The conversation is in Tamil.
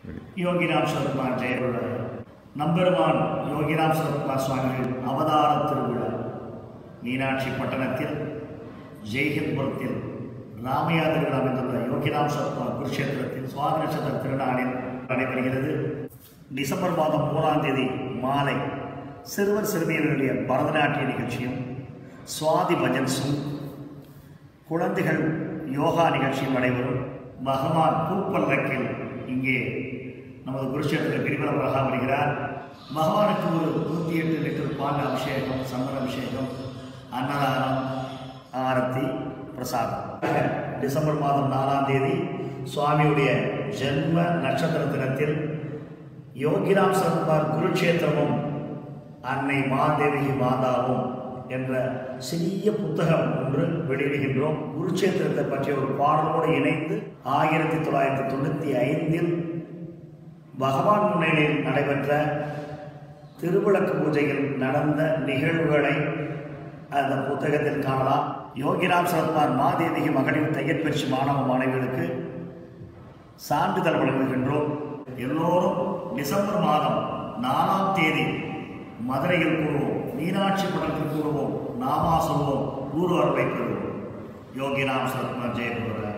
யோகிராம் சரத்குமார் ஜெயவிழா நம்பெருமான் யோகிராம் சரத்குமார் சுவாமிகளின் அவதார திருவிழா மீனாட்சி பட்டணத்தில் ஜெய்ஹிந்த்புரத்தில் ராமையா திருவிழா அமைந்துள்ள யோகிராம் சரத்குமார் குருஷேத்திரத்தில் சுவாமி நட்சத்திர திருநாளில் நடைபெறுகிறது டிசம்பர் மாதம் மூணாம் தேதி மாலை சிறுவர் சிறுமியர்களுடைய பரதநாட்டிய நிகழ்ச்சியும் சுவாதி பஜன்ஸும் குழந்தைகள் யோகா நிகழ்ச்சியும் நடைபெறும் பகவான் பூப்பல்லக்கில் இங்கே நமது குருஷேத்திர கிரிவலமாக வருகிறார் பகவானுக்கு ஒரு நூற்றி எட்டு லிட்டர் பால் அபிஷேகம் சந்தன அபிஷேகம் அன்னதானம் ஆரத்தி பிரசாதம் டிசம்பர் மாதம் நாலாம் தேதி சுவாமியுடைய ஜென்ம நட்சத்திர தினத்தில் யோகிராம் சரத்குமார் குருட்சேத்திரமும் அன்னை மாதேவி மாதாவும் என்ற சிறிய புத்தகம் ஒன்று வெளியிடுகின்றோம் குருட்சேத்திரத்தை பற்றிய ஒரு பாடலோடு இணைந்து ஆயிரத்தி தொள்ளாயிரத்தி தொண்ணூற்றி ஐந்தில் பகவான் முன்னிலையில் நடைபெற்ற திருவிளக்கு பூஜையில் நடந்த நிகழ்வுகளை அந்த புத்தகத்தில் காணலாம் யோகிராம் சரத்குமார் மாதேவி மகளிர் தையல் பயிற்சி மாணவ மாணவிகளுக்கு சான்றிதழ் வழங்குகின்றோம் எல்லோரும் டிசம்பர் மாதம் நாலாம் தேதி மதுரையில் கூடுவோம் மீனாட்சி படத்தில் கூடுவோம் நாமா சொல்வோம் ஊர் வரவை பெறுவோம் யோகிராம் சரத்குமார் ஜெயகுமார்